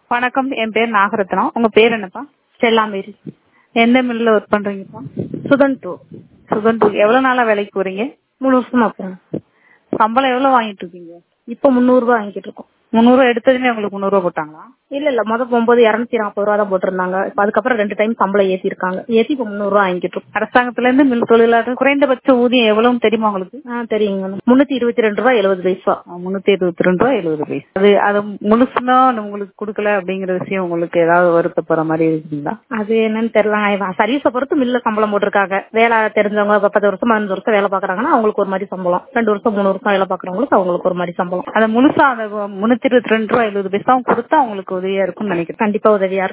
வணக்கம் என் பேர் நாகரத்னம் உங்க பேர் என்னப்பா செல்லாமேரி எந்த மில்ல ஒர்க் பண்றீங்கப்பா சுதன் டூ சுகன் டூ எவ்வளவு நாளா வேலைக்கு போறீங்க மூணு வருஷமா போறேன் சம்பளம் எவ்வளவு வாங்கிட்டு இருக்கீங்க இப்போ முந்நூறு ரூபாய் வாங்கிட்டு இருக்கோம் முந்நூறு ரூபா எடுத்ததுமே உங்களுக்கு முந்நூறு ரூபா போட்டாங்களா இல்ல இல்ல முத போகும்போது இருநூத்தி நாற்பது ரூபா தான் போட்டிருந்தாங்க இப்ப அதுக்கப்புறம் ரெண்டு டைம் சம்பளம் ஏத்தி இருக்காங்க ஏத்தி இப்ப முந்நூறு ரூபாய் வாங்கிட்டு இருக்கோம் அரசாங்கத்துல இருந்து மில் தொழிலாளர் குறைந்தபட்ச ஊதியம் எவ்வளவு தெரியுமா உங்களுக்கு ஆ தெரியுங்க முன்னூத்தி இருபத்தி ரெண்டு ரூபாய் எழுபது பைசா முன்னூத்தி இருபத்தி ரெண்டு ரூபா எழுபது பைசா அது அது முழுசுமா உங்களுக்கு கொடுக்கல அப்படிங்கிற விஷயம் உங்களுக்கு ஏதாவது வருத்தப்படுற மாதிரி இருக்குங்களா அது என்னன்னு தெரியல சர்வீஸ பொறுத்து மில்ல சம்பளம் போட்டிருக்காங்க வேலை தெரிஞ்சவங்க இப்ப பத்து வருஷம் பதினஞ்சு வருஷம் வேலை பாக்குறாங்கன்னா அவங்களுக்கு ஒரு மாதிரி சம்பளம் ரெண்டு வருஷம் மூணு வருஷம் வேலை பாக்குறவங்களுக்கு அவங்களுக்கு ஒரு மாதிரி சம்பளம் அந்த முழுசா அந்த முன்னூத்தி இருபத்தி ரெண்டு ரூபா எழுபது பைசாவும் கொடுத்தா உங்களுக்கு உதவியா இருக்கும்னு நினைக்கிறேன் கண்டிப்பா உதவியா இருக்கும்